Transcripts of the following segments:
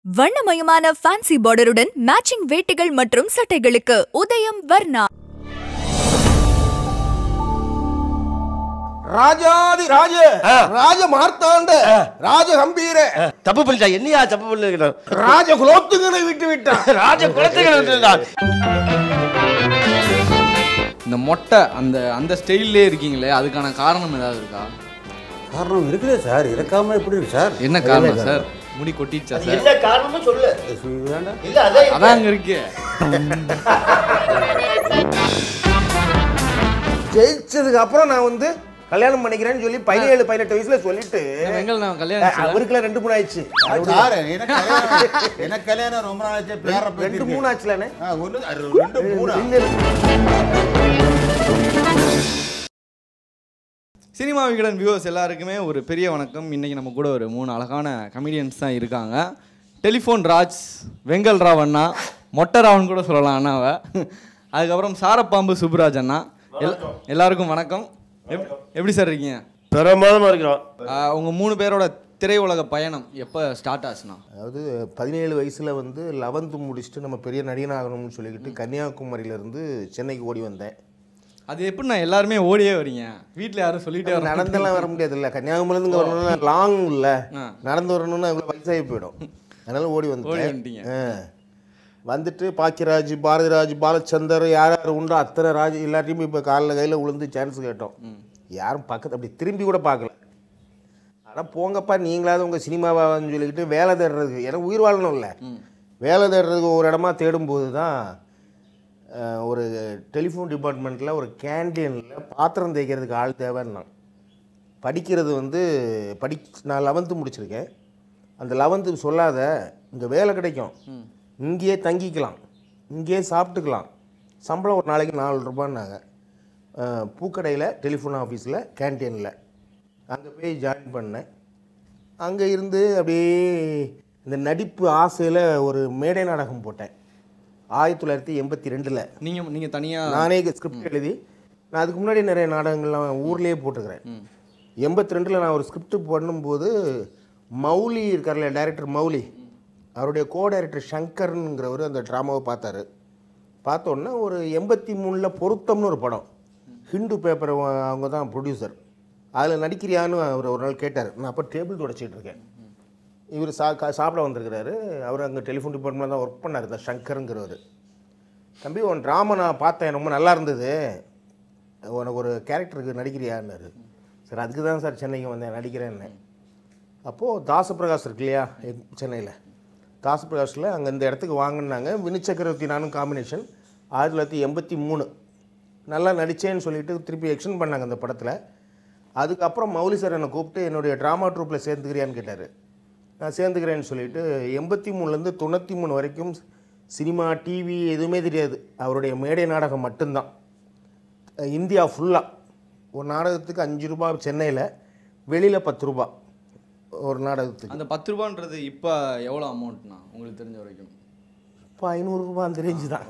வண்ணமயமான fancy பார்டருடன் matching வேட்டிகள் மற்றும் சட்டைகளுக்கு உதயம் வர்ணா ராஜாதி ராஜ ஆ. ராஜ மார்த்தாண்ட ராஜ கம்பீர தப்பு பண்ணிட்டா என்னையா தப்பு பண்ணிருக்கணும் ராஜ குலோத்துங்கனை விட்டு விட்டான் ராஜ குலத்துக்கு இந்த மொட்டை அந்த அந்த ஸ்டைல்லே இருக்கீங்களே அதுக்கான காரணம் ஏதாவது இருக்கா காரணம் இருக்குதே சார் இருக்காம எப்படி இருக்கு சார் என்ன காரணம் சார் முடி கொட்டிடுச்சா சார் என்ன காரணமும் சொல்லு வேண்டாம் இல்ல அதே அதான் அங்க இருக்கு ஜெயிச்சதுக்கு அப்புறம் நான் வந்து கல்யாணம் பண்ணிக்கிறேன்னு சொல்லி பதினேழு பதினெட்டு வயசுல சொல்லிட்டு வெங்கல் நான் அஹ், கல்யாணம் அவருக்குலாம் ரெண்டு மூணு ஆயிடுச்சு சார் எனக்கு கல்யாணம் எனக்கு கல்யாணம் ரொம்ப நாள் ஆச்சு பேர ரெண்டு மூணு ஆச்சுலானே ஒன்று ரெண்டு மூணு சினிமா விகடன் வியூவர்ஸ் எல்லாருக்குமே ஒரு பெரிய வணக்கம் இன்னைக்கு நம்ம கூட ஒரு மூணு அழகான கமெடியன்ஸ் தான் இருக்காங்க டெலிஃபோன் ராஜ் வெங்கல் ராவ் அண்ணா மொட்டை ராவன் கூட சொல்லலாம் அண்ணாவை அதுக்கப்புறம் சாரப்பாம்பு சுப்புராஜ் அண்ணா எல் எல்லாருக்கும் வணக்கம் எப்- எப்படி சார் இருக்கீங்க பிரமாதமா இருக்கிறோம் ஆஹ் உங்க மூணு பேரோட திரையுலக பயணம் எப்போ ஸ்டார்ட் ஆச்சுண்ணா அதாவது பதினேழு வயசுல வந்து லெவன்த்து முடிச்சுட்டு நம்ம பெரிய நடிகன் ஆகணும்னு சொல்லிக்கிட்டு கன்னியாகுமரியில இருந்து சென்னைக்கு ஓடி வந்தேன் அது எப்படிண்ணா எல்லாருமே ஓடியே வரீங்க வீட்டில் யாரும் சொல்லிட்டே வர நடந்தெல்லாம் வர முடியாது இல்லை கன்னியாகுமரியிலேருந்து இங்கே வரணும்னா லாங் இல்லை ஆ. நடந்து வரணும்னா இவ்வளோ வயசாகி போயிடும் அதனால ஓடி ஓடி வந்துட்டேன் வந்துட்டீங்க. ஆ. வந்துட்டு பாக்கியராஜ் பாரதிராஜ் பாலச்சந்தர் யார் யார் உண்டோ அத்தனை ராஜ் எல்லாத்தையும் இப்போ காலில் கையில் விழுந்து சான்ஸ் கேட்டோம் யாரும் பக்கத்து அப்படி திரும்பி கூட பார்க்கல ஆனால் போங்கப்பா நீங்களாவது உங்கள் சினிமாவான்னு சொல்லிக்கிட்டு வேலை தேடுறதுக்கு எனக்கு உயிர் வாழணும்ல வேலை தேடுறதுக்கு ஒரு இடமா தேடும்போது தான் அஹ், ஒரு டெலிஃபோன் டிபார்ட்மெண்ட்டில் ஒரு கேண்டீனில் பாத்திரம் தேய்க்கிறதுக்கு ஆள் தேவைன்னா படிக்கிறது வந்து படி நான் லெவன்த்து முடிச்சிருக்கேன் அந்த லெவன்த்து சொல்லாத இங்கே வேலை கிடைக்கும் இங்கேயே தங்கிக்கலாம் இங்கேயே சாப்பிட்டுக்கலாம் சம்பளம் ஒரு நாளைக்கு நாலு ரூபான்னாங்க அஹ், பூக்கடையில் டெலிஃபோன் ஆஃபீஸில் கேன்டீனில் அங்கே போய் ஜாயின் பண்ணேன் அங்கே இருந்து அப்படியே இந்த நடிப்பு ஆசையில் ஒரு மேடை நாடகம் போட்டேன் ஆயிரத்தி தொள்ளாயிரத்தி எண்பத்தி ரெண்டில் நீங்க நீங்க தனியா நானே ஸ்கிரிப்ட் எழுதி நான் அதுக்கு முன்னாடி நிறைய நாடகங்கள்லாம் ஊர்லேயே போட்டுக்கிறேன் எண்பத்தி ரெண்டில் நான் ஒரு ஸ்கிரிப்ட் பண்ணும்போது மௌலி இருக்கார்ல டைரக்டர் மௌலி அவருடைய கோ டைரக்டர் சங்கர்ங்கிறவர் அந்த ட்ராமாவை பார்த்தாரு பார்த்தோன்னே ஒரு எண்பத்தி மூணில் பொருத்தம்னு ஒரு படம் ஹிந்து பேப்பர் அவங்க தான் ப்ரொடியூசர் அதில் நடிக்கிறியான்னு அவர் ஒரு நாள் கேட்டார் நான் அப்போ டேபிள் தொடச்சிட்டு இருக்கேன் இவர் சா கா- சாப்பிட வந்திருக்கிறாரு அவர் அங்கே டெலிஃபோன் டிபார்ட்மெண்ட் தான் ஒர்க் பண்ணார் இந்த சங்கருங்கிறவர் தம்பி உன் ட்ராமா நான் பார்த்தேன் ரொம்ப நல்லா இருந்தது உனக்கு ஒரு கேரக்டருக்கு நடிக்கிறியான்னாரு சார் அதுக்கு தான் சார் சென்னைக்கு வந்தேன் நடிக்கிறேன்னு அப்போது தாசப்பிரகாஷ் இருக்கு இல்லையா சென்னையில் தாசப்பிரகாஷில் அங்கே இந்த இடத்துக்கு வாங்கினாங்க வினு சக்கரவர்த்தி நானும் காம்பினேஷன் ஆயிரத்தி தொள்ளாயிரத்தி எண்பத்தி மூணு நல்லா நடித்தேன்னு சொல்லிட்டு திருப்பி எக்ஷன் பண்ணாங்க அந்த படத்தில் அதுக்கப்புறம் மௌலி சார் என்னை கூப்பிட்டு என்னுடைய ட்ராமா ட்ரூப்பில் சேர்ந்துக்கிறியான்னு கேட்டார் நான் சேர்ந்துக்கிறேன்னு சொல்லிட்டு எண்பத்தி மூணுலேருந்து தொண்ணூற்றி மூணு வரைக்கும் சினிமா டிவி எதுவுமே தெரியாது அவருடைய மேடை நாடகம் மட்டும்தான் அஹ் இந்தியா ஃபுல்லாக ஒரு நாடகத்துக்கு அஞ்சு ரூபாய் சென்னையில் வெளியில் பத்து ரூபா ஒரு நாடகத்துக்கு அந்த பத்து ரூபான்றது இப்போ எவ்வளோ அமௌண்ட்ண்ணா உங்களுக்கு தெரிஞ்ச வரைக்கும் இப்போ ஐநூறுரூபா அந்த ரேஞ்சு தான்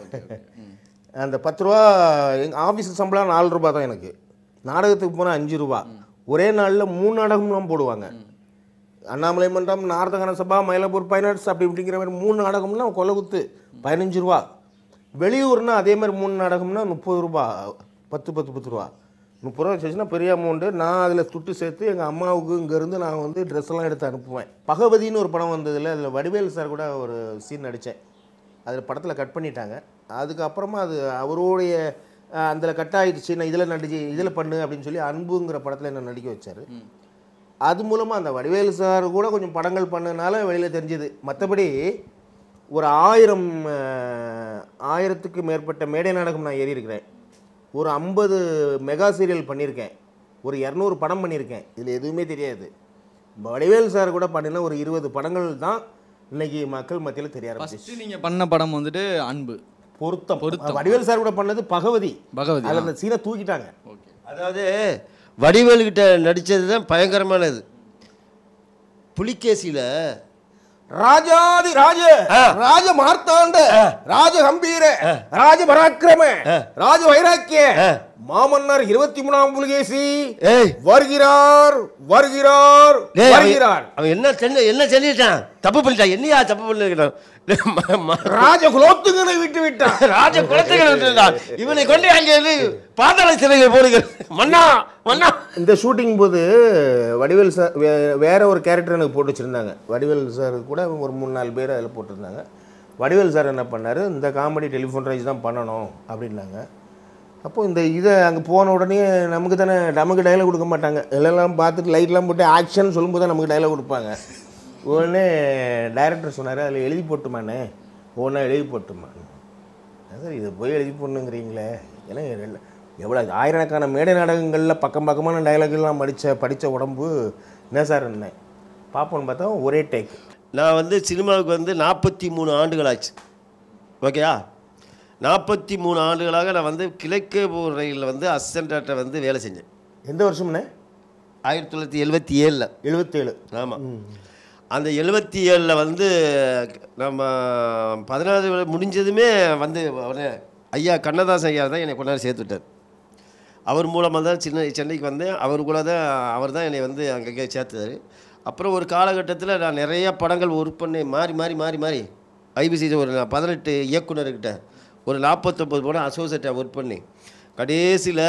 அந்த பத்து ரூபா எங்கள் ஆஃபீஸுக்கு சம்பளம் நாலு ரூபா தான் எனக்கு நாடகத்துக்கு போனால் அஞ்சு ரூபா ஒரே நாளில் மூணு நாடகம்லாம் போடுவாங்க அண்ணாமலை மன்றம் நாரதகன சபா மயிலாப்பூர் பைனாட்ஸ் அப்படி இப்படிங்கிற மாதிரி மூணு நாடகம்னா கொலை குத்து பதினஞ்சு ரூபா வெளியூர்னா அதே மாதிரி மூணு நாடகம்னா முப்பது ரூபா பத்து பத்து பத்து ரூபா முப்பது ரூபா வச்சுன்னா பெரிய அமௌண்ட்டு நான் அதில் துட்டு சேர்த்து எங்கள் அம்மாவுக்கு இங்கேருந்து நான் வந்து ட்ரெஸ் எல்லாம் எடுத்து அனுப்புவேன் பகவதின்னு ஒரு படம் வந்ததில் அதில் வடிவேல் சார் கூட ஒரு சீன் நடித்தேன் அதில் படத்தில் கட் பண்ணிட்டாங்க அதுக்கப்புறமா அது அவருடைய அதில் கட் ஆயிடுச்சு நான் இதில் நடிச்சு இதில் பண்ணு அப்படின்னு சொல்லி அன்புங்கிற படத்தில் என்ன நடிக்க வச்சார் அது மூலமாக அந்த வடிவேலு சார் கூட கொஞ்சம் படங்கள் பண்ணனால வெளியில் தெரிஞ்சுது மற்றபடி ஒரு ஆயிரம் அஹ், ஆயிரத்துக்கு மேற்பட்ட மேடை நாடகம் நான் ஏறி இருக்கிறேன் ஒரு ஐம்பது மெகா சீரியல் பண்ணியிருக்கேன் ஒரு இரநூறு படம் பண்ணியிருக்கேன் இதில் எதுவுமே தெரியாது வடிவேலு சார் கூட பண்ணின ஒரு இருபது படங்கள் தான் இன்னைக்கு மக்கள் மத்தியில் தெரிய ஆரம்பிச்சு ஃபர்ஸ்ட் நீங்க பண்ண படம் வந்துட்டு அன்பு பொருத்தம் பொருத்தம். வடிவேல் சார் கூட பண்ணது பகவதி பகவதி அதில் அந்த சீனை தூக்கிட்டாங்க ஓகே அதாவது வடிவேலுக்கிட்ட நடிச்சது தான் பயங்கரமானது புலிகேசியில் ராஜாதி ராஜ ஆ. ராஜ மார்த்தாண்ட ராஜ கம்பீர ராஜ பராக்கிரம ராஜ வைராக்கிய மாமன்னர் இருபத்தி மூணாம் புலிகேசி ஏய் வருகிறார் வருகிறார் டேய், அவன் வருகிறார் அவன் என்ன சென்ன என்ன செஞ்சிட்டான் தப்பு பண்ணிட்டா என்னையா தப்பு பண்ணிருக்கிறான் ராஜ குலோத்துங்கனை விட்டு விட்டான் ராஜ குலத்துகள் விட்டுட்டான். இவனை கொண்டு அங்கே இரு. பாதாள சிறையில் போடுங்க மன்னா மன்னா இந்த ஷூட்டிங் போது வடிவேல் சார் வே- வேற ஒரு கேரக்டர் எனக்கு போட்டு வச்சுருந்தாங்க வடிவேல் சார் கூட ஒரு மூணு நாலு பேர் அதில் போட்டிருந்தாங்க வடிவேல் சார் என்ன பண்ணார் இந்த காமெடி டெலிஃபோன் ரைஸ் தான் பண்ணணும் அப்படின்னாங்க அப்போ இந்த இதை அங்கே போன உடனே நமக்கு தானே நமக்கு டைலாக் கொடுக்க மாட்டாங்க எல்லாம் பார்த்துட்டு லைட்லாம் போட்டு ஆக்ஷன் சொல்லும்போது தான் நமக்கு டைலாக் கொடுப்பாங்க உடனே டைரக்டர் சொன்னார் அதில் எழுதி போட்டுமாண்ணே ஒன்றா எழுதி போட்டுமா சார் இதை போய் எழுதி போடணுங்கிறீங்களே ஏன்னா ரெண்டு- எவ்வளோ ஆயிரக்கணக்கான மேடை நாடகங்களில் பக்கம் பக்கமான டயலாக்லாம் படித்த படித்த உடம்பு என்ன சார் என்ன பார்ப்போன்னு பார்த்தா ஒரே டேக் நான் வந்து சினிமாவுக்கு வந்து நாற்பத்தி மூணு ஆண்டுகள் ஆச்சு ஓகேயா நாற்பத்தி மூணு ஆண்டுகளாக நான் வந்து கிழக்கு ரயிலில் வந்து அசிஸ்டண்ட்டாக வந்து வேலை செஞ்சேன் எந்த வருஷம்ண்ணே ஆயிரத்தி தொள்ளாயிரத்தி எழுபத்தி ஏழில் எழுபத்தேழு ஆமாம் அந்த எழுபத்தி ஏழில் வந்து நம்ம பதினாறு முடிஞ்சதுமே வந்து உடனே ஐயா கண்ணதாசன் ஐயா தான் என்னை கொண்டாந்து சேர்த்து விட்டார் அவர் மூலமாக தான் சின்ன சென்னைக்கு வந்தேன் அவர் கூட தான் அவர் தான் என்னை வந்து அங்கங்கே சேர்த்தாரு அப்புறம் ஒரு காலகட்டத்தில் நான் நிறைய படங்கள் ஒர்க் பண்ணி மாறி மாறி மாறி மாறி ஐபிசி ஒரு நான் பதினெட்டு இயக்குனர்கிட்ட ஒரு நாற்பத்தொம்பது படம் அசோசியேட்டாக ஒர்க் பண்ணி கடைசியில்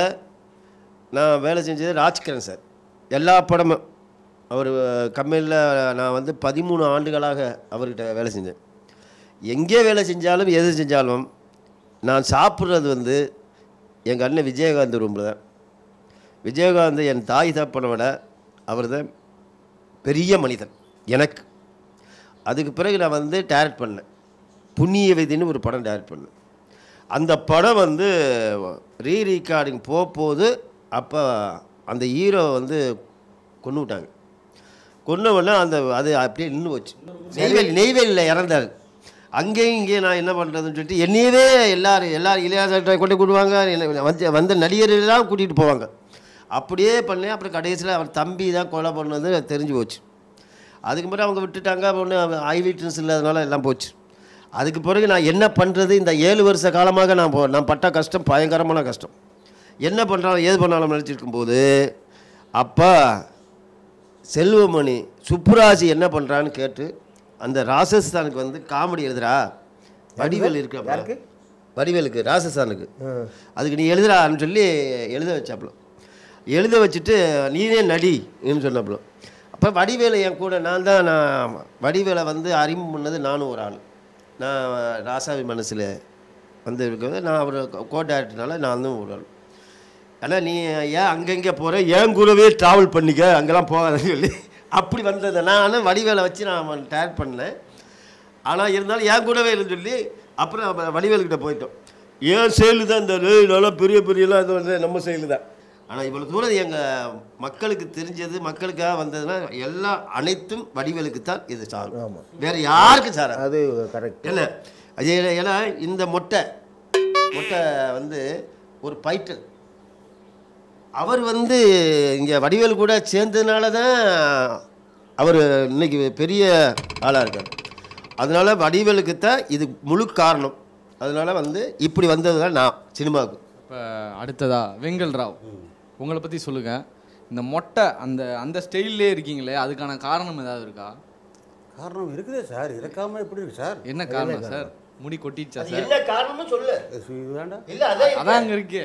நான் வேலை செஞ்சது ராஜ்கிரண் சார் எல்லா படமும் அவர் கம்பெனியில் நான் வந்து பதிமூணு ஆண்டுகளாக அவர்கிட்ட வேலை செஞ்சேன் எங்கே வேலை செஞ்சாலும் எது செஞ்சாலும் நான் சாப்பிட்றது வந்து எங்கள் அண்ணன் விஜயகாந்த் ரூமில் தான் விஜயகாந்த் என் தாய் தப்பனை விட அவர் தான் பெரிய மனிதன் எனக்கு அதுக்கு பிறகு நான் வந்து டைரக்ட் பண்ணேன் புண்ணிய விதின்னு ஒரு படம் டைரக்ட் பண்ணேன் அந்த படம் வந்து ரீ ரீகார்டிங் போகும்போது அப்போ அந்த ஹீரோ வந்து கொண்டு விட்டாங்க கொன்ன உடனே அந்த அது அப்படியே நின்று போச்சு நெய்வேலி நெய்வேலியில் இறந்தார் அங்கேயும் இங்கேயும் நான் என்ன பண்ணுறதுன்னு சொல்லிட்டு என்னையவே எல்லாரும் எல்லாரும் இளையாசை கொண்டு கூடுவாங்க என்னை வந்து வந்த நடிகர்களெல்லாம் கூட்டிகிட்டு போவாங்க அப்படியே பண்ணேன் அப்புறம் கடைசியில் அவர் தம்பி தான் கொலை பண்ணது தெரிஞ்சு போச்சு அதுக்கு பிறகு அவங்க விட்டுட்டாங்க ஒன்று ஐ விட்னஸ் இல்லாதனால எல்லாம் போச்சு அதுக்கு பிறகு நான் என்ன பண்ணுறது இந்த ஏழு வருஷ காலமாக நான் போ நான் பட்ட கஷ்டம் பயங்கரமான கஷ்டம் என்ன பண்ணுறாலும் ஏது பண்ணாலும் நினச்சிருக்கும் போது அப்போ செல்வமணி சுப்புராஜ் என்ன பண்ணுறான்னு கேட்டு அந்த ராஜஸ்தானுக்கு வந்து காமெடி எழுதுறா வடிவேல் இருக்கிறப்ப யாருக்கு? வடிவேலுக்கு ராஜஸ்தானுக்கு அதுக்கு நீ எழுதுறான்னு சொல்லி எழுத வச்சாப்புல எழுத வச்சுட்டு நீனே நடின்னு சொன்னாப்புல அப்போ வடிவேலு என் கூட நான் தான் நான் வடிவேலை வந்து அறிமுகம் பண்ணது நானும் ஒரு ஆள் நான் ராசாவி மனசில் வந்து இருக்கிறது நான் அவர் கோ டேரக்டர்னால நான் தான் ஒரு ஆள் ஆனால் நீ ஏன் அங்கங்கே போகிற ஏன் கூடவே ட்ராவல் பண்ணிக்க அங்கெல்லாம் போகாதன்னு சொல்லி அப்படி வந்தது நான் வடிவேலை வச்சு நான் டேரக்ட் பண்ணேன் ஆனால் இருந்தாலும் என் கூடவே இல்லைன்னு சொல்லி அப்புறம் அப்ப வடிவேலுக்கிட்ட போயிட்டோம் ஏன் செயலு தான் இந்த "ஏய், நல்லா பெரிய பெரியலாம் இது வந்து நம்ம செயலு தான் ஆனால் இவ்வளோ தூரம் எங்கள் மக்களுக்கு தெரிஞ்சது மக்களுக்காக வந்ததுன்னா எல்லாம் அனைத்தும் வடிவேலுக்கு தான் இது சாரும் வேற யாருக்கும் சார் அது கரெக்ட் என்ன அது ஏன்னா- ஏன்னா இந்த மொட்டை மொட்டை வந்து ஒரு பைட்டல் அவர் வந்து இங்கே வடிவேல் கூட சேர்ந்ததுனால தான் அவர் இன்னைக்கு பெரிய ஆளாக இருக்கார் அதனால வடிவேலுக்கு தான் இது முழு காரணம் அதனால வந்து இப்படி வந்தது தான் நான் சினிமாவுக்கு இப்போ அடுத்ததா வெங்கல் ராவ் உங்களை பற்றி சொல்லுங்க இந்த மொட்டை அந்த அந்த ஸ்டைல்லே இருக்கீங்களே அதுக்கான காரணம் ஏதாவது இருக்கா காரணம் இருக்குதே சார் இருக்காம எப்படி இருக்கு சார் என்ன காரணம் சார் முடி கொட்டிடுச்சா சார் என்ன காரணமும் சொல்லு இது வேண்டாம் இல்லை அதான் அதான் அங்கே இருக்கே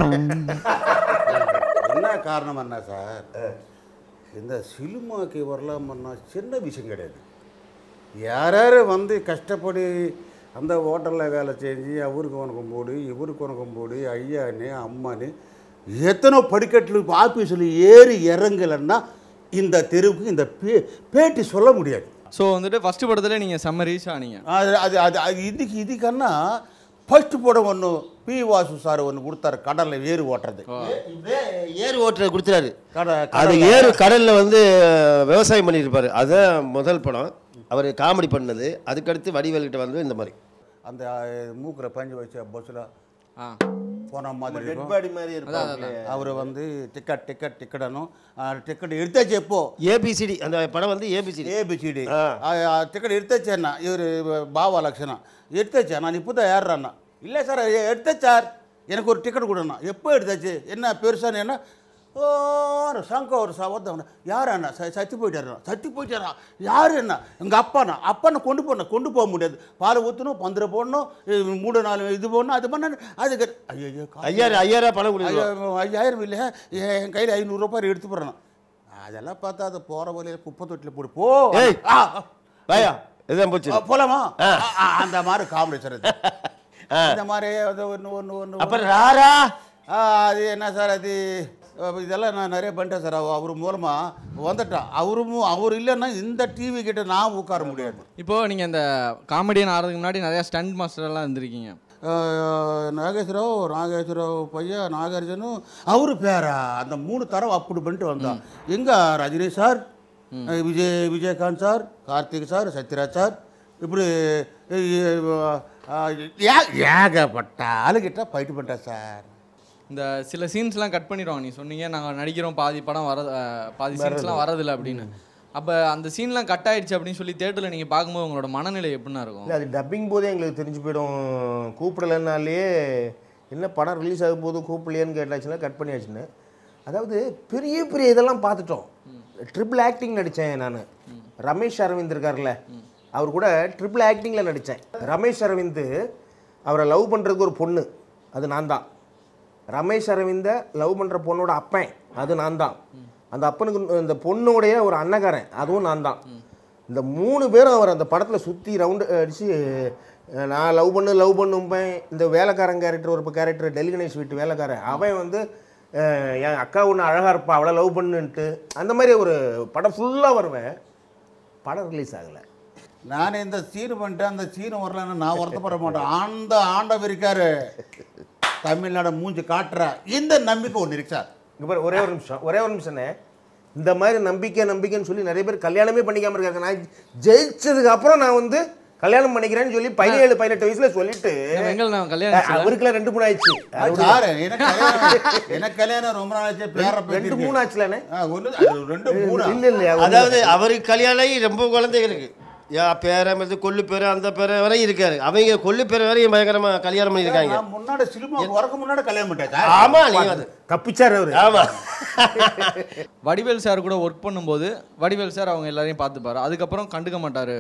என்ன காரணம் என்ன சார் இந்த சினிமாக்கு வரலாமன்னா சின்ன விஷயம் கிடையாது யாராரு வந்து கஷ்டப்படி அந்த ஹோட்டலில் வேலை செஞ்சு அவருக்கு உனக்கும் போடு இவருக்கு உனக்கும் போடு ஐயானு அம்மானு எத்தனை படிக்கட்டில் ஆஃபீஸில் ஏறி இறங்கலைன்னா இந்த தெருவுக்கு இந்த பே பேட்டி சொல்ல முடியாது ஸோ வந்துட்டு ஃபர்ஸ்ட் படத்துல நீங்கள் செம்ம ரீச் ஆனீங்க அது அது அது அது இதுக்கு இதுக்கன்னா ஃபர்ஸ்ட் படம் ஒன்று பி வாசு சார் ஒன்று கொடுத்தாரு கடலில் ஏறு ஓட்டுறது ஏர் ஓட்டுற கொடுத்துறாரு கடை அது ஏறு கடலில் வந்து விவசாயம் பண்ணியிருப்பாரு அதுதான் முதல் படம் அவர் காமெடி பண்ணது அதுக்கடுத்து வடிவேல்கிட்ட வந்து இந்த மாதிரி அந்த மூக்கில் பஞ்சு வச்ச பஸ்ஸில் ஆ போன மாதிரி டெட் இருக்கும் பாடி மாதிரி இருப்பாங்க அவர் வந்து டிக்கெட் டிக்கெட் டிக்கெட்டனும் டிக்கெட் எடுத்தாச்சு எப்போ ஏபிசிடி அந்த படம் வந்து ஏபிசிடி ஏபிசிடி ஆ. டிக்கெட் எடுத்தாச்சேண்ணா இவர் பாவா லட்சணம் எடுத்தாச்சா நான் இப்போ தான் ஏறுறேண்ணா இல்லை சார் எடுத்தாச்சு சார் எனக்கு ஒரு டிக்கெட் கொடுண்ணா எப்போ எடுத்தாச்சு என்ன பெருசான்னு என்ன ஓ சங்க ஒரு சவத்தவன யார் அண்ணா ச சத்தி போயிட்டாரா சத்தி போயிட்டாரா யார் என்ன எங்கள் அப்பாண்ணா அப்பாண்ணா கொண்டு போன கொண்டு போக முடியாது பால் ஊற்றணும் பந்தரை போடணும் இது மூணு நாலு இது போடணும் அது பண்ண அதுக்கு ஐயோ ஐயாயிரம் ஐயாயிரம் பணம் கொடுக்கணும் ஐயா- ஐயாயிரம் இல்லை என் கையில் ஐநூறுரூபா எடுத்து போடுறேன் அதெல்லாம் பார்த்தா அதை போகிற வழியில் குப்பை தொட்டியில் போடு போ ஏய். ஆ, பையா இதுதான் போச்சு ஆ, போலாமா ஆ, ஆ, அந்த மாதிரி காமெடி சார் இது. இந்த மாதிரி அது ஒன்று ஒன்று ஒன்று அப்புறம் ராரா ஆ, அது என்ன சார் அது அஹ் இதெல்லாம் நான் நிறைய பண்ணிட்டேன் சார் அவர் மூலமாக வந்துட்டேன் அவரும் அவர் இல்லைன்னா இந்த டிவி கிட்ட நான் உட்கார முடியாது இப்போ நீங்கள் இந்த காமெடியன் ஆகிறதுக்கு முன்னாடி நிறையா ஸ்டண்ட் மாஸ்டர்லாம் இருந்திருக்கீங்க அஹ் நாகேஸ்வரராவ் நாகேஸ்வரராவ் பையன் நாகார்ஜுனும் அவரு பேரா அந்த மூணு தரம் அப்படி பண்ணிட்டு வந்தான் எங்க ரஜினி சார் அஹ் Vijay Vijayakanth sir Karthik sir Sathyaraj sir இப்படி அஹ், அஹ், ஏ- ஏகப்பட்ட ஆளுகிட்ட போயிட்டு பண்ணிட்டேன் சார் இந்த சில சீன்ஸ்லாம் கட் பண்ணிடுவாங்க நீ சொன்னீங்க நாங்கள் நடிக்கிறோம் பாதி படம் வர அஹ், பாதி சீன்ஸ்லாம் வரதில்லை அப்படின்னு அப்போ அந்த சீன்லாம் கட் ஆயிடுச்சு அப்படின்னு சொல்லி தேட்டரில் நீங்கள் பார்க்கும்போது உங்களோட மனநிலை எப்படின்னா இருக்கும் இல்லை அது டப்பிங் போதே எங்களுக்கு தெரிஞ்சு போயிடும் கூப்பிடலைன்னாலே என்ன படம் ரிலீஸ் ஆகும் போது கூப்பிடலையேன்னு கேட்டாச்சுன்னா கட் பண்ணியாச்சுன்னு அதாவது பெரிய பெரிய இதெல்லாம் பார்த்துட்டோம் ட்ரிபிள் ஆக்டிங் நடித்தேன் நான் ரமேஷ் அரவிந்த் இருக்கார்ல அவர் கூட ட்ரிபிள் ஆக்டிங்கில் நடித்தேன் ரமேஷ் அரவிந்த் அவரை லவ் பண்ணுறதுக்கு ஒரு பொண்ணு அது நான் தான் ரமேஷ் அரவிந்த லவ் பண்ணுற பொண்ணோட அப்பன் அது நான் தான் அந்த அப்பனுக்கு இந்த பொண்ணுடைய ஒரு அண்ணக்காரன் அதுவும் நான் தான் இந்த மூணு பேரும் அவர் அந்த படத்தில் சுற்றி ரவுண்டு அடித்து நான் லவ் பண்ணு லவ் பண்ணும்பேன் இந்த வேலைக்காரன் கேரக்டர் ஒரு கேரக்டர் டெல்லி கணேஷ் வீட்டு வேலைக்காரன் அவன் வந்து அஹ், என் அக்கா ஒன்று அழகாக இருப்பா அவளை லவ் பண்ணுன்ட்டு அந்த மாதிரி ஒரு படம் ஃபுல்லாக வருவேன் படம் ரிலீஸ் ஆகலை நான் இந்த சீன் பண்ணிட்டேன் அந்த சீன் வரலன்னு நான் வருத்தப்பட மாட்டேன் அந்த ஆண்டவர் இருக்காரு தமிழ்நாடு மூஞ்சி காட்டுற இந்த நம்பிக்கை ஒன்று இருக்கு சார் இங்க பாரு ஒரே ஒரு நிமிஷம் ஒரே ஒரு நிமிஷம்ண்ணே இந்த மாதிரி நம்பிக்கை நம்பிக்கைன்னு சொல்லி நிறைய பேர் கல்யாணமே பண்ணிக்காம இருக்காங்க நான் ஜெயிச்சதுக்கு அப்புறம் நான் வந்து கல்யாணம் பண்ணிக்கிறேன்னு சொல்லி பதினேழு பதினெட்டு வயசுல சொல்லிட்டு வெங்கல் நான் கல்யாணம் அஹ், அவருக்குலாம் ரெண்டு மூணு ஆயிடுச்சு அது சார் எனக்கு கல்யாணம் எனக்கு கல்யாணம் ரொம்ப நாள் ஆச்சு பேர ரெண்டு மூணு ஆச்சுலண்ணே ஒன்று அது ரெண்டு மூணு இல்ல இல்லையா அதாவது அவருக்கு கல்யாணம் ஆகி ரொம்ப குழந்தைகளுக்கு யா பேர மாதிரி கொல்லு பேர் அந்த பேர வரையும் இருக்காரு அவங்க கொல்லு பேர் வரையும் பயங்கரமா கல்யாணம் பண்ணியிருக்காங்க நான் முன்னாடி சினிமா வரக்கு முன்னாடி கல்யாணம் பண்ணிட்டேன் சார் ஆமா நீங்க அது தப்பிச்சாரு அவரு ஆமா வடிவேல் சார் கூட ஒர்க் பண்ணும்போது வடிவேல் சார் அவங்க எல்லாரையும் பார்த்துப்பாரு அதுக்கப்புறம் கண்டுக்க மாட்டார்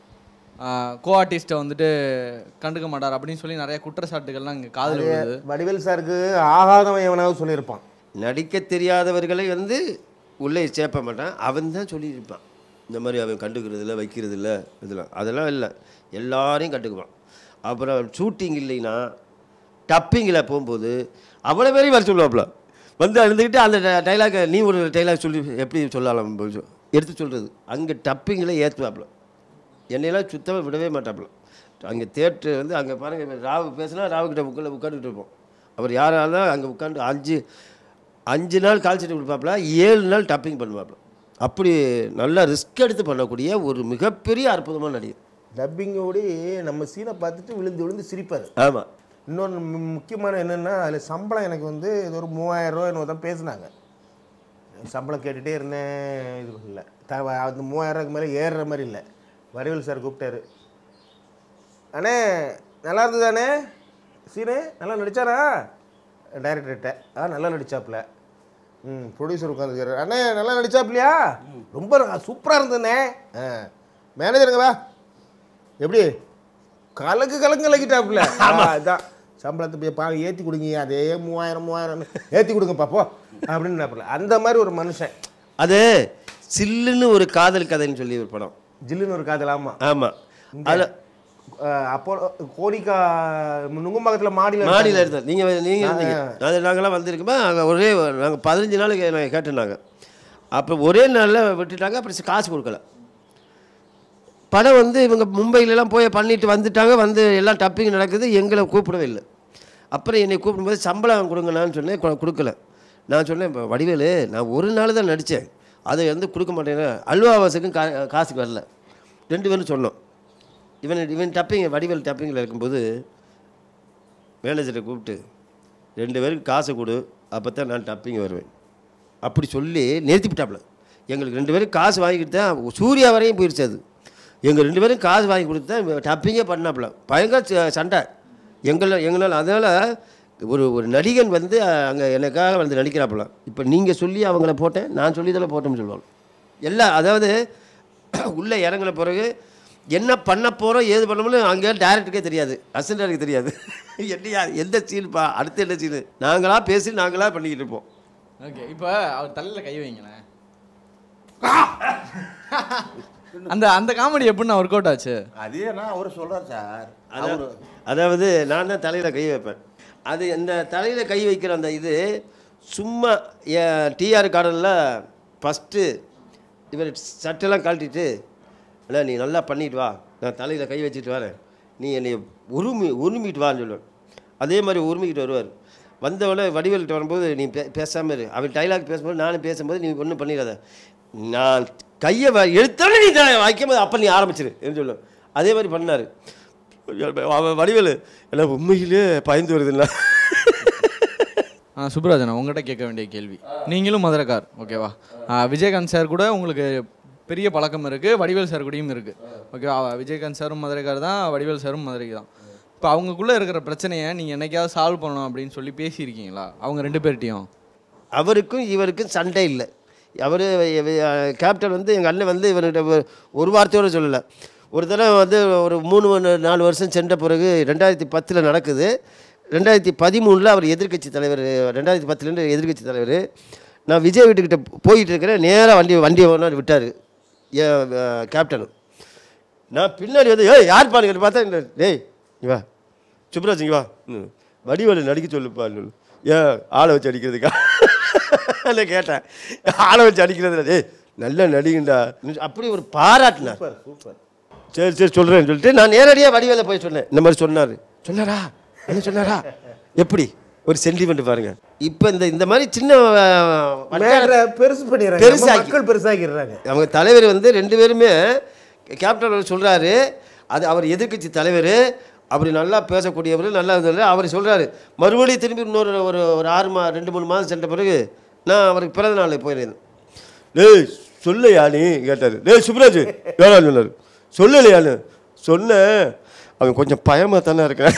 கோ ஆர்டிஸ்ட்டை வந்துட்டு கண்டுக்க மாட்டார் அப்படின்னு சொல்லி நிறைய குற்றச்சாட்டுகள்லாம் இங்கே காதில் விழுது வடிவேல் சாருக்கு ஆகாதவன் எவனாவது சொல்லியிருப்பான் நடிக்க தெரியாதவர்களை வந்து உள்ளே சேர்ப்ப மாட்டான் அவன் தான் சொல்லியிருப்பான் இந்த மாதிரி அவன் கண்டுக்கிறது இல்லை வைக்கிறது இல்லை இதெல்லாம் அதெல்லாம் இல்லை எல்லாரையும் கண்டுக்குவான் அப்புறம் ஷூட்டிங் இல்லைன்னா டப்பிங்கில் போகும்போது அவ்வளோ பேரையும் வர சொல்லுவாப்புல வந்து அழுதுகிட்டு அந்த டைலாக்கை நீ ஒரு டைலாக் சொல்லி எப்படி சொல்லலாம் சொல்லி எடுத்து சொல்கிறது அங்கே டப்பிங்கில் ஏற்றுவாப்புல என்னையெல்லாம் சுத்தமாக விடவே மாட்டாப்புல அங்கே தேட்ரு வந்து அங்கே பாருங்கள் ராவு பேசினா ராவுக்கிட்ட உட்காந்து உட்காந்துட்டு இருப்போம் அவர் யாரால அங்கே உட்காந்து அஞ்சு அஞ்சு நாள் கால் சீட்டு கொடுப்பாப்புல ஏழு நாள் டப்பிங் பண்ணுவாப்புல அப்படி நல்லா ரிஸ்க் எடுத்து பண்ணக்கூடிய ஒரு மிகப்பெரிய அற்புதமான நடிகர் டப்பிங்கோடு நம்ம சீனை பார்த்துட்டு விழுந்து விழுந்து சிரிப்பார் ஆமாம் இன்னொன்று மு- முக்கியமான என்னென்னா அதில் சம்பளம் எனக்கு வந்து இது ஒரு மூவாயிரம் ரூபா என்னவோ தான் பேசுனாங்க சம்பளம் கேட்டுகிட்டே இருந்தேன் இது இல்லை த அந்த மூவாயிரரூவாக்கு மேலே ஏறுற மாதிரி இல்லை வடிவேல் சார் கூப்பிட்டாரு அண்ணே நல்லா இருந்ததானே சீனு நல்லா நடிச்சாரா டைரக்டர்கிட்ட ஆ நல்லா நடிச்சாப்புல ம் ப்ரொடியூசர் உட்காந்துருக்காரு அண்ணே நல்லா நடிச்சாப்லையா ரொம்ப சூப்பராக இருந்ததுண்ணே ஆ மேனேஜருங்களா எப்படி கலக்கு கலக்கு கலக்கிட்டாப்புல அதான் சம்பளத்தை போய் பா ஏற்றி கொடுங்க அதே மூவாயிரம் மூவாயிரம் ஏற்றி கொடுங்க பாப்போ அப்படின்னு அந்த மாதிரி ஒரு மனுஷன் அது சில்லுன்னு ஒரு காதல் கதைன்னு சொல்லி ஒரு படம் ஜில்லுன்னு ஒரு காதல் ஆமாம் ஆமாம் அதில் அப்போ கோடிக்கா நுங்கம்பாக்கத்தில் மாடியில் மாடியில் இருந்தார் நீங்கள் நீங்கள் இருந்தீங்க அது நாங்களாம் வந்திருக்கோமா அங்கே ஒரே நாங்கள் பதினஞ்சு நாளைக்கு நாங்கள் கேட்டிருந்தாங்க அப்போ ஒரே நாளில் விட்டுட்டாங்க அப்புறம் காசு கொடுக்கல படம் வந்து இவங்க மும்பையிலலாம் போய் பண்ணிட்டு வந்துட்டாங்க வந்து எல்லாம் டப்பிங் நடக்குது எங்களை கூப்பிடவே இல்லை அப்புறம் என்னை கூப்பிடும்போது சம்பளம் கொடுங்கண்ணான்னு சொன்னேன் கொ- கொடுக்கல நான் சொன்னேன் "இப்ப வடிவேலு நான் ஒரு நாள் தான் நடித்தேன் அதை வந்து கொடுக்க மாட்டேன்னு அல்வாவாசுக்கும் கா காசுக்கு வரல ரெண்டு பேரும் சொன்னோம் இவன் இவன் டப்பிங் வடிவேல் டப்பிங்கில் இருக்கும்போது மேனேஜரை கூப்பிட்டு ரெண்டு பேருக்கு காசு கொடு அப்போ தான் நான் டப்பிங் வருவேன் அப்படி சொல்லி நிறுத்தி விட்டாப்புல எங்களுக்கு ரெண்டு பேரும் காசு வாங்கிட்டு தான் சூர்யா வரையும் போயிடுச்சு அது எங்கள் ரெண்டு பேரும் காசு வாங்கி கொடுத்து தான் டப்பிங்கே பண்ணாப்புல பயங்கர ச- சண்டை எங்களை எங்களால் அதனால் ஒரு ஒரு நடிகன் வந்து அங்கே எனக்காக வந்து நடிக்கிறாப்புல இப்போ நீங்கள் சொல்லி அவங்கள போட்டேன் நான் சொல்லி தானே போட்டோம்னு சொல்லுவாங்க எல்லாம் அதாவது உள்ளே இறங்கின பிறகு என்ன பண்ண போகிறோம் ஏது பண்ணோம்னு அங்கே டேரக்டருக்கே தெரியாது அசிஸ்டன்ட் தெரியாது என்னையா எந்த சீனுப்பா அடுத்து என்ன சீனு நாங்களாக பேசி நாங்களாக பண்ணிக்கிட்டு இருப்போம் ஓகே இப்போ அவர் தலையில் கை வைங்களேன் அந்த அந்த காமெடி எப்படின்னா ஒர்க் அவுட் ஆச்சு அதே நான் அவர் சொல்கிறார் சார் அதாவது அதாவது நான் தான் தலையில் கை வைப்பேன் அது இந்த தலையில் கை வைக்கிற அந்த இது சும்மா டிஆர் கார்டனில் ஃபஸ்ட்டு இவர் சட்டெல்லாம் கழட்டிட்டு அண்ணா நீ நல்லா பண்ணிட்டு வா நான் தலையில் கை வச்சுட்டு வரேன் நீ என்னை உருமி உருமிட்டு வான்னு சொல்லுவேன் அதே மாதிரி உருமிக்கிட்டு வருவார் வந்தவொடனே வடிவேல்கிட்ட வரும்போது நீ பே பேசாமல் இரு அவன் டைலாக் பேசும்போது நானும் பேசும்போது நீ ஒன்றும் பண்ணிடாத நான் கையை எடுத்தாலே நீ த- வைக்கும்போது அப்போ நீ ஆரம்பிச்சிரு என்று சொல்லுவேன் அதே மாதிரி பண்ணார் அவன் வடிவேலு எல்லாம் உண்மையிலே பயந்து வருதுல்ல ஆ சுப்ராஜன் உங்கள்கிட்ட கேட்க வேண்டிய கேள்வி நீங்களும் மதுரைக்கார் ஓகேவா ஆ, விஜயகாந்த் சார் கூட உங்களுக்கு பெரிய பழக்கம் இருக்குது வடிவேல் சார் கூடயும் இருக்குது ஓகேவா விஜயகாந்த் சாரும் மதுரைக்கார் தான் வடிவேல் சாரும் மதுரைக்கு தான் இப்போ அவங்களுக்குள்ளே இருக்கிற பிரச்சனையை நீங்கள் என்னைக்காவது சால்வ் பண்ணணும் அப்படின்னு சொல்லி பேசியிருக்கீங்களா அவங்க ரெண்டு பேர்ட்டையும் அவருக்கும் இவருக்கும் சண்டை இல்லை அவர் கேப்டன் வந்து எங்கள் அண்ணன் வந்து இவர்கிட்ட ஒரு- ஒரு வார்த்தையோடு சொல்லலை ஒரு தடவை வந்து ஒரு மூணு மணி- நாலு வருஷம் சென்ற பிறகு ரெண்டாயிரத்தி பத்தில் நடக்குது ரெண்டாயிரத்தி பதிமூணில் அவர் எதிர்க்கட்சி தலைவர் ரெண்டாயிரத்தி பத்துலேருந்து எதிர்க்கட்சி தலைவர் நான் விஜய் வீட்டுக்கிட்ட போயிட்டு இருக்கிறேன் நேராக வண்டி வண்டியை ஒன்று விட்டார் கேப்டனு நான் பின்னாடி வந்து ஏய் யார் பாருங்க பார்த்தா இந்த டேய் இங்க வா சுப்ராஜ் இங்க வா ம். வடிவேலு நடிக்க சொல்லுப்பா ஏன் ஆளை வச்சு அடிக்கிறதுக்கா நான் கேட்டேன் ஆளை வச்சு அடிக்கிறது டேய் நல்ல நடிகண்டா அப்படி ஒரு பாராட்டினார் சூப்பர் சரி சரி சொல்கிறேன்னு சொல்லிட்டு நான் நேரடியாக வடிவேல போய் சொன்னேன் இந்த மாதிரி சொன்னார் சொன்னாரா என்ன சொன்னாரா எப்படி ஒரு சென்டிமெண்ட் பாருங்க இப்போ இந்த இந்த மாதிரி சின்ன அஹ், வட்டார- மேட்ரை பெருசு பண்ணிடுறாங்க பெருசாக்கி. நம்ம மக்கள் பெருசாக்கிடுறாங்க அவங்க தலைவர் வந்து ரெண்டு பேருமே கேப்டன் அவர் சொல்கிறாரு அது அவர் எதிர்க்கட்சி தலைவர் அப்படி நல்லா பேசக்கூடியவர் நல்லா இருந்தவர் அவர் சொல்கிறாரு மறுபடியும் திரும்பி இன்னொரு ஒரு ஒரு ஆறு மா ரெண்டு மூணு மாதம் சென்ற பிறகு நான் அவருக்கு பிறந்த நாள் போயிருந்தேன் டேய் சொல்லையா நீ கேட்டார் டேய் சுப்ராஜ் வேணா சொன்னார் சொல்லலையான்னு சொன்னேன் அவன் கொஞ்சம் பயமாக தானே இருக்கிறேன்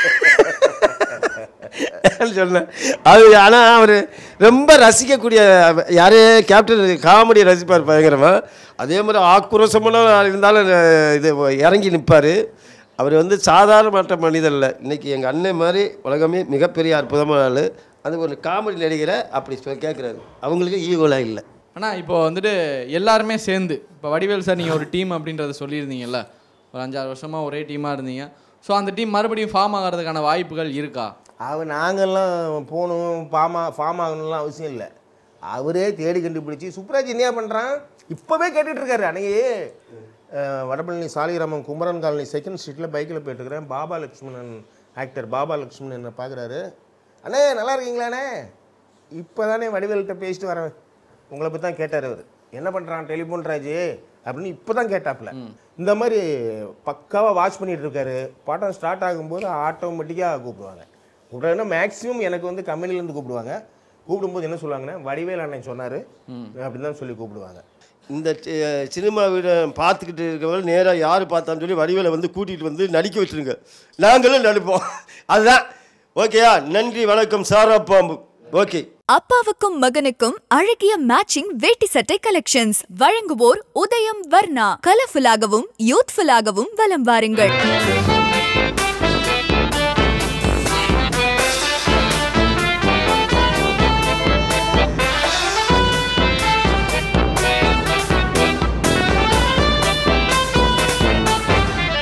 சொன்னேன் அது ஆனால் அவர் ரொம்ப ரசிக்கக்கூடிய யாரே கேப்டன் காமெடி ரசிப்பார் பயங்கரமா அதே மாதிரி ஆக்ரோஷமெல்லாம் இருந்தாலும் அஹ், இது இறங்கி நிற்பார் அவர் வந்து சாதாரணமற்ற மனிதர் இல்லை இன்றைக்கி எங்கள் அண்ணன் மாதிரி உலகமே மிகப்பெரிய அற்புதமான ஆள் அது ஒரு காமெடி நடிகரை அப்படி சொ கேட்குறாரு அவங்களுக்கு ஈகோலாம் இல்லை ஆனால் இப்போ வந்துட்டு எல்லாருமே சேர்ந்து இப்போ வடிவேல் சார் நீங்கள் ஒரு டீம் அப்படின்றத சொல்லியிருந்தீங்கல்ல ஒரு அஞ்சாறு வருஷமாக ஒரே டீமாக இருந்தீங்க ஸோ அந்த டீம் மறுபடியும் ஃபார்ம் ஆகிறதுக்கான வாய்ப்புகள் இருக்கா அவன் நாங்கள்லாம் போகணும் ஃபார்ம் ஃபார்ம் ஆகணும்லாம் அவசியம் இல்லை அவரே தேடி கண்டுபிடிச்சி சுப்ராஜ் என்ன பண்ணுறான் இப்போவே கேட்டுட்டு இருக்காரு அன்னைக்கு அஹ், வடபழனி சாலிகிராமம் குமரன் காலனி செகண்ட் ஸ்ட்ரீட்டில் பைக்கில் போயிட்டுருக்கிறேன் பாபா லக்ஷ்மணன் ஆக்டர் பாபா லக்ஷ்மணன் என்ன பார்க்குறாரு அண்ணே நல்லா இருக்கீங்களாண்ணே இப்போ தானே வடிவேல்கிட்ட பேசிட்டு வரேன் உங்களை பற்றி தான் கேட்டார் அவர் என்ன பண்ணுறான் டெலிஃபோன் ராஜு அப்படின்னு இப்போ தான் கேட்டாப்புல இந்த மாதிரி பக்காவாக வாட்ச் பண்ணிட்டு இருக்காரு பாட்டம் ஸ்டார்ட் ஆகும்போது ஆட்டோமேட்டிக்காக கூப்பிடுவாங்க கூப்பிட்றாங்கன்னா மேக்ஸிமம் எனக்கு வந்து கம்பெனிலேருந்து கூப்பிடுவாங்க கூப்பிடும்போது என்ன சொல்லுவாங்கன்னா வடிவேல் அண்ணன் சொன்னார் அப்படின்னு தான் சொல்லி கூப்பிடுவாங்க இந்த சி- சினிமா வீட பார்த்துக்கிட்டு இருக்கவங்க நேராக யார் பார்த்தான்னு சொல்லி வடிவேலை வந்து கூட்டிகிட்டு வந்து நடிக்க வச்சுருங்க நாங்களும் நடிப்போம் அதுதான் ஓகேயா நன்றி வணக்கம் சாரா பாம்பு ஓகே அப்பாவுக்கும் மகனுக்கும் அழகிய மேட்சிங் வேட்டி சட்டை கலெக்ஷன்ஸ் வழங்குவோர் உதயம் வர்ணா கலர்ஃபுல்லாகவும் யூத்ஃபுல்லாகவும் வலம் வாருங்கள்